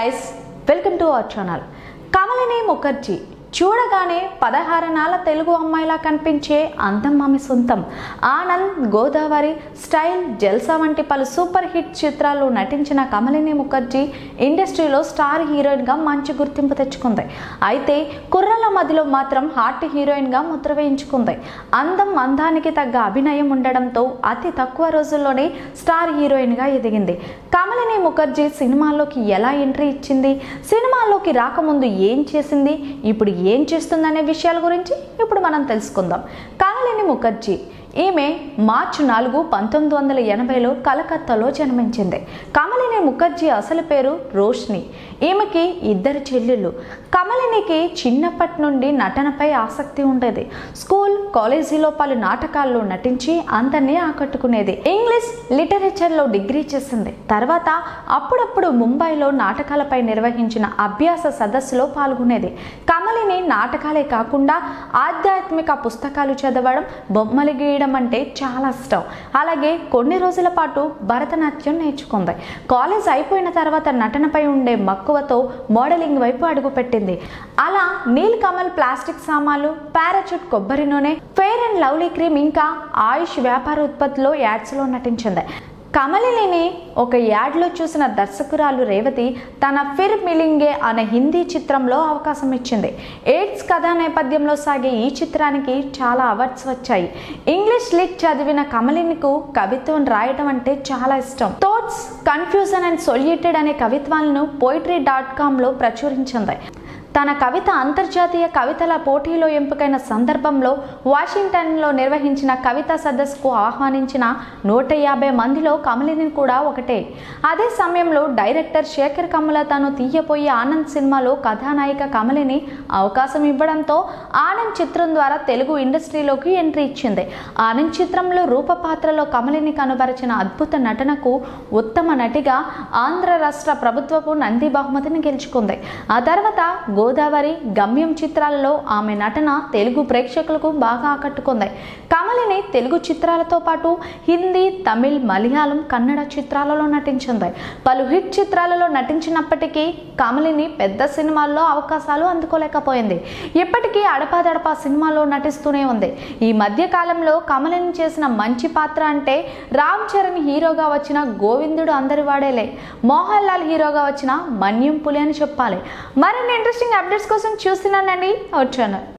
guys welcome to our channel Kamalini Mukherjee చూడగానే పదహారణాల తెలుగు అమ్మాయిలా కనిపించే అందం ఆమె సొంతం ఆనంద్ గోదావరి స్టైల్ జల్సా వంటి పలు సూపర్ హిట్ చిత్రాల్లో నటించిన కమలిని ముఖర్జీ ఇండస్ట్రీలో స్టార్ హీరోయిన్గా మంచి గుర్తింపు తెచ్చుకుంది అయితే కుర్రల మధ్యలో మాత్రం హాట్ హీరోయిన్గా ముద్ర వేయించుకుంది అందం అందానికి తగ్గ అభినయం ఉండడంతో అతి తక్కువ రోజుల్లోనే స్టార్ హీరోయిన్గా ఎదిగింది కమలిని ముఖర్జీ సినిమాల్లోకి ఎలా ఎంట్రీ ఇచ్చింది సినిమాల్లోకి రాకముందు ఏం చేసింది ఇప్పుడు ఏం చేస్తుందనే విషయాల గురించి ఇప్పుడు మనం తెలుసుకుందాం కమలిని ముఖర్జీ ఈమె మార్చి నాలుగు పంతొమ్మిది వందల ఎనభైలో కలకత్తాలో జన్మించింది కమలిని ముఖర్జీ అసలు పేరు రోష్ని ఈమెకి ఇద్దరు చెల్లెళ్ళు కమలినికి చిన్నప్పటి నుండి నటనపై ఆసక్తి ఉండేది స్కూల్ కాలేజీలో పలు నాటకాల్లో నటించి అందరినీ ఆకట్టుకునేది ఇంగ్లీష్ లిటరేచర్లో డిగ్రీ చేసింది తర్వాత అప్పుడప్పుడు ముంబైలో నాటకాలపై నిర్వహించిన అభ్యాస సదస్సులో పాల్గొనేది కమలిని నాటకాలే కాకుండా ఆధ్యాత్మిక పుస్తకాలు చదవడం బొమ్మలు గీయడం అంటే చాలా ఇష్టం అలాగే కొన్ని రోజుల పాటు భరతనాట్యం నేర్చుకుంది కాలేజ్ అయిపోయిన తర్వాత నటనపై ఉండే మక్కువతో మోడలింగ్ వైపు అడుగుపెట్టింది అలా నీల్ కమల్ ప్లాస్టిక్ సామాన్లు పారాచూట్ కొబ్బరి నూనె ఫెయిర్ అండ్ లవ్లీ క్రీమ్ ఇంకా ఆయుష్ వ్యాపార ఉత్పత్తిలో యాడ్స్లో నటించింది కమలిని ఒక యాడ్లో చూసిన దర్శకురాలు రేవతి తన ఫిర్ మిలింగే అనే హిందీ చిత్రంలో అవకాశం ఇచ్చింది ఎయిడ్స్ కథా నేపథ్యంలో సాగే ఈ చిత్రానికి చాలా అవార్డ్స్ వచ్చాయి ఇంగ్లీష్ లిట్ చదివిన కమలినికు కవిత్వం రాయటం అంటే చాలా ఇష్టం థాట్స్ కన్ఫ్యూజన్ అండ్ సొల్యూటెడ్ అనే కవిత్వాలను పోయిటరీ డాట్ కామ్లో ప్రచురించింది తన కవిత అంతర్జాతీయ కవితల పోటీలో ఎంపికైన సందర్భంలో వాషింగ్టన్లో నిర్వహించిన కవితా సదస్సుకు ఆహ్వానించిన నూట యాభై మందిలో కమలిని కూడా ఒకటే అదే సమయంలో డైరెక్టర్ శేఖర్ కమల తాను తీయపోయే ఆనంద్ సినిమాలో కథానాయిక కమలిని అవకాశం ఇవ్వడంతో ఆనంద్ చిత్రం ద్వారా తెలుగు ఇండస్ట్రీలోకి ఎంట్రీ ఇచ్చింది ఆనంద్ చిత్రంలో రూప పాత్రలో కమలిని కనుబరిచిన అద్భుత నటనకు ఉత్తమ నటిగా ఆంధ్ర రాష్ట్ర ప్రభుత్వపు నంది బహుమతిని గెలుచుకుంది ఆ తర్వాత గోదావరి గమ్యం చిత్రాలలో ఆమె నటన తెలుగు ప్రేక్షకులకు బాగా ఆకట్టుకుంది కమలిని తెలుగు చిత్రాలతో పాటు హిందీ తమిళ్ మలయాళం కన్నడ చిత్రాలలో నటించింది పలు హిట్ చిత్రాలలో నటించినప్పటికీ కమలిని పెద్ద సినిమాల్లో అవకాశాలు అందుకోలేకపోయింది ఇప్పటికీ అడపాదడపా సినిమాలో నటిస్తూనే ఉంది ఈ మధ్య కాలంలో కమలిని చేసిన మంచి పాత్ర అంటే రామ్ చరణ్ హీరోగా వచ్చిన గోవిందుడు అందరి వాడేలే మోహన్ లాల్ హీరోగా వచ్చిన మన్యం పులి అని చెప్పాలి మరిన్ని ఇంట్రెస్టింగ్ అప్డేట్స్ కోసం చూస్తున్నానండి వచ్చాను